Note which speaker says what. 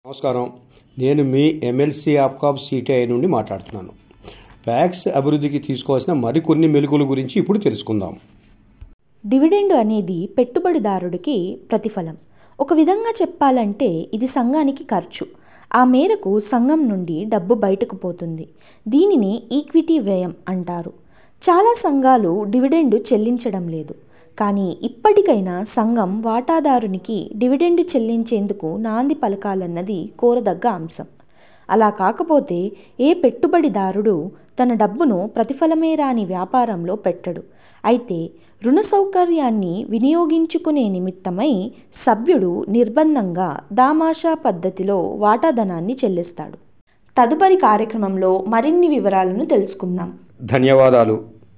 Speaker 1: నమస్కారం నేను మీ MLC APCOB CTI నుండి మాట్లాడుతున్నాను ప్యాక్స్ అభివృద్ధికి తీసుకోవాల్సిన మరికొన్ని మెలుకుల గురించి ఇప్పుడు తెలుసుకుందాం
Speaker 2: డివిడెండ్ అనేది పెట్టుబడిదారుడికి ప్రతిఫలం ఒక విధంగా చెప్పాలంటే ఇది సంఘానికి ఖర్చు ఆ మేరకు సంఘం నుండి డబ్బు బయటకు పోతుంది దీనిని ఈక్విటీ వ్యయం అంటారు చాలా సంఘాలు డివిడెండ్ చెల్లించడం లేదు కానీ ఇప్పటికైనా సంఘం వాటాదారునికి డివిడెండ్ చెల్లించేందుకు నాంది పలకాలన్నది కోరదగ్గ అంశం అలా కాకపోతే ఏ పెట్టుబడిదారుడు తన డబ్బును ప్రతిఫలమే రాని వ్యాపారంలో పెట్టడు అయితే రుణ సౌకర్యాన్ని వినియోగించుకునే నిమిత్తమై సభ్యుడు నిర్బంధంగా దామాషా పద్ధతిలో వాటాధనాన్ని చెల్లిస్తాడు తదుపరి కార్యక్రమంలో మరిన్ని వివరాలను తెలుసుకుందాం
Speaker 1: ధన్యవాదాలు